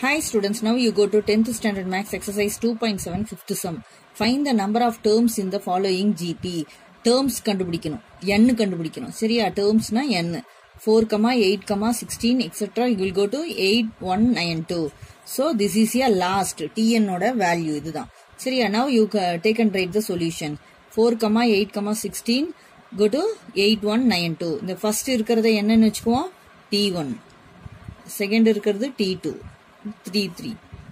Hi students, now you go to 10th standard max exercise 2.7 fifth sum. Find the number of terms in the following GP. Terms கண்டுபிடிக்கணும் n கண்டுபிடிக்கணும் சரியா termsனா n 4, 8, 16 etc. You will go to 8, 1, 9, 2. So this is your last tn ஓட value இதுதான் சரியா now you ca- take and write the solution 4, 8, 16 go to 8, 1, 9, 2. இந்த first இருக்கிறத என்னன்னு வச்சுக்குவோம் t1 செகண்ட் இருக்கிறது டி டூ த்ரீ த்ரீ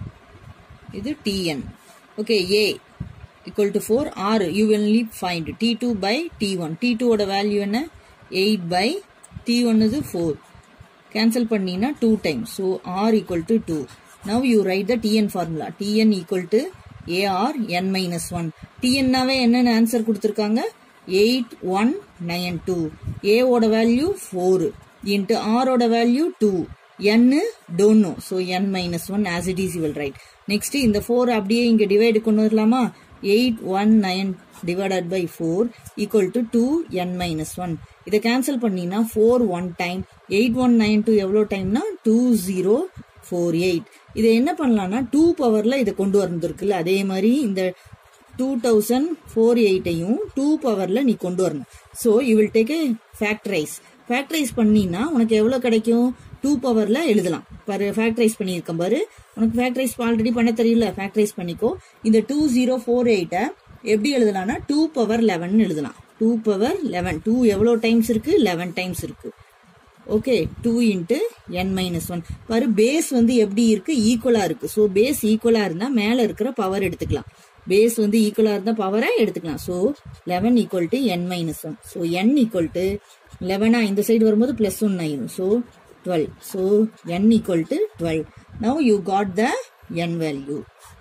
இது TN okay A equal to four R you only find T two by T one T டூவோட value என்ன eight by T one இது four cancel பண்ணினா two time so R equal to two now you write the TN formula TN equal to AR N minus one டிஎன்னாவே என்னென்ன answer கொடுத்துருக்காங்க eight one nine two ஏவோட value four into ஆரோட value two n don't know so n minus 1 as it is you will write next இந்த 4 அப்படியே இங்க divide கொண்டு வரலாமா 8 1 9 divided by 4 equal to 2 n minus 1 இதை கேன்சல் பண்ணினா 4 1 டைம் 8 1 9 2 எவ்வளோ டைம்னா 2 0 4 8 இதை என்ன பண்ணலாம்னா 2 பவர்ல இதை கொண்டு வந்திருக்குல்ல அதே மாதிரி இந்த டூ தௌசண்ட் ஃபோர் எயிட்டையும் டூ பவர்ல நீ கொண்டு வரணும் so you will take a factorise factorise பண்ணினா உனக்கு எவ்வளோ கிடைக்கும் டூ பவர்ல எழுதலாம் பாரு ஃபேக்டரைஸ் பண்ணியிருக்கேன் பாரு உனக்கு ஃபேக்டரைஸ் ஆல்ரெடி பண்ண தெரியல ஃபேக்டரைஸ் பண்ணிக்கோ இந்த டூ ஜீரோ ஃபோர் எயிட்டை எப்படி எழுதலாம்னா டூ பவர் லெவன் எழுதலாம் டூ பவர் லெவன் டூ எவ்வளோ டைம்ஸ் இருக்கு லெவன் டைம்ஸ் இருக்கு okay two into N minus one பாரு பேஸ் வந்து எப்படி இருக்கு ஈக்குவலா இருக்கு ஸோ பேஸ் ஈக்குவலா இருந்தா மேல இருக்கிற பவர் எடுத்துக்கலாம் பேஸ் வந்து ஈக்குவலா இருந்தா பவரை எடுத்துக்கலாம் so eleven equal to N minus one so N equal to லெவனா இந்த சைடு வரும்போது பிளஸ் ஒன் ஆயிரும் so twelve so N equal to twelve now you got the N value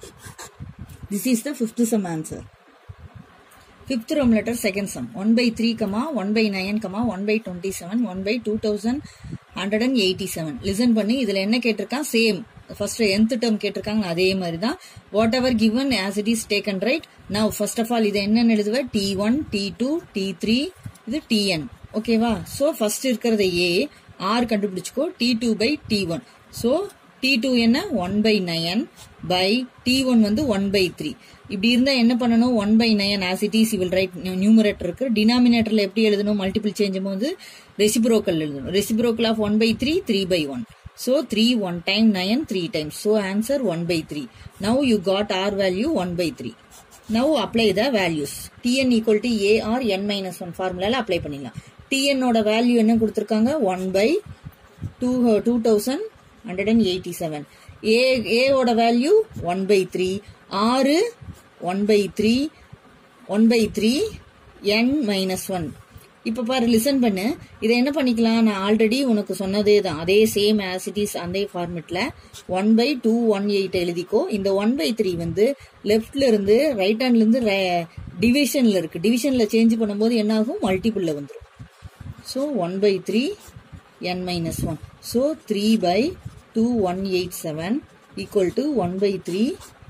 this is the fifth sum answer fifth Rome letter second sum one by three comma one by nine comma one by twenty seven one by two thousand hundred and eighty seven listen பண்ணி இதுல என்ன கேட்டிருக்கான் same first எந்த term கேட்டிருக்காங்க அதே மாதிரி தான் whatever given as it is take and write now first of all இது என்னன்னு எழுதுவ T one T two T three இது டிஎன் ஓகேவா ஸோ ஃபர்ஸ்ட் இருக்கிறத ஏ ஆர் கண்டுபிடிச்சுக்கோ T two by T one so T two என்ன one by nine by T one வந்து one by three இப்படி இருந்தா என்ன பண்ணணும் one by nine as it is will write numerator இருக்கு டினாமினேட்டர்ல எப்படி எழுதணும் மல்டிபிள் சேஞ்சும் போது ரெசிப்ரோக்கல் எழுதணும் reciprocal of one by three three by one so three one time nine three times so answer one by three now you got R value one by three now apply the values TN equal to AR N minus one ஃபார்முலால apply பண்ணிடலாம் டிஎன்னோட value என்ன கொடுத்துருக்காங்க one by two two thousand hundred and eighty seven A ஏவோட value one by three ஆறு one by three one by three N minus one இப்போ பாரு listen பண்ணு இதை என்ன பண்ணிக்கலாம் நான் ஆல்ரெடி உனக்கு சொன்னதே தான் அதே சேம் ஆசிட்டிஸ் அதே ஃபார்மெட்ல one by two one eight எழுதிக்கோ இந்த ஒன் பை த்ரீ வந்து லெஃப்ட்ல இருந்து ரைட் ஹேண்ட்ல இருந்து டிவிஷன்ல இருக்கு டிவிஷன்ல சேஞ்ச் பண்ணும்போது என்ன ஆகும் மல்டிபிள்ல வந்துடும் so one by three N minus one so three by two one eight seven equal to one by three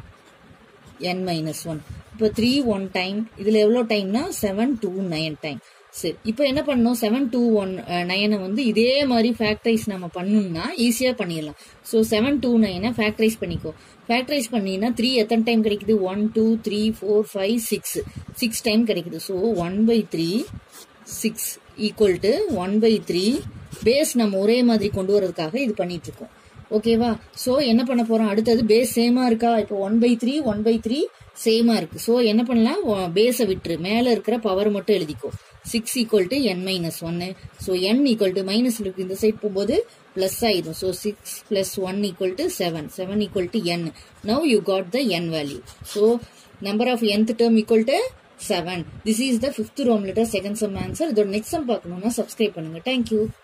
N minus one இப்போ த்ரீ ஒன் டைம் இதில் எவ்வளோ டைம்னா செவன் டூ நைன் டைம் சரி இப்போ என்ன பண்ணணும் செவன் டூ ஒன் நைனை வந்து இதே மாதிரி ஃபேக்டரைஸ் நம்ம பண்ணணும்னா ஈஸியாக பண்ணிடலாம் ஸோ செவன் டூ நைனை ஃபேக்டரைஸ் பண்ணிக்கோ ஃபேக்டரைஸ் பண்ணினா த்ரீ எத்தனை டைம் கிடைக்குது one two three four five six six time கிடைக்குது so one by three six equal to one by three base நம்ம ஒரே மாதிரி கொண்டு வரதுக்காக இது பண்ணிட்டு இருக்கோம் ஓகேவா ஸோ என்ன பண்ண போறோம் அடுத்தது பேஸ் சேமா இருக்கா இப்போ one by three one by three சேமா இருக்கு ஸோ என்ன பண்ணலாம் பேஸை விட்டுரு மேல இருக்கிற பவர் மட்டும் எழுதிக்கோ six equal to N minus ஒன்னு so N equal to minus இருக்கு இந்த சைட் போகும்போது பிளஸ் ஆயிடும் so six plus one equal to seven seven equal to N now you got the N value so number of nth term equal to seven this is the fifth Rome letter second sum answer இதோட next sum பார்க்கணும்னா subscribe பண்ணுங்க thank you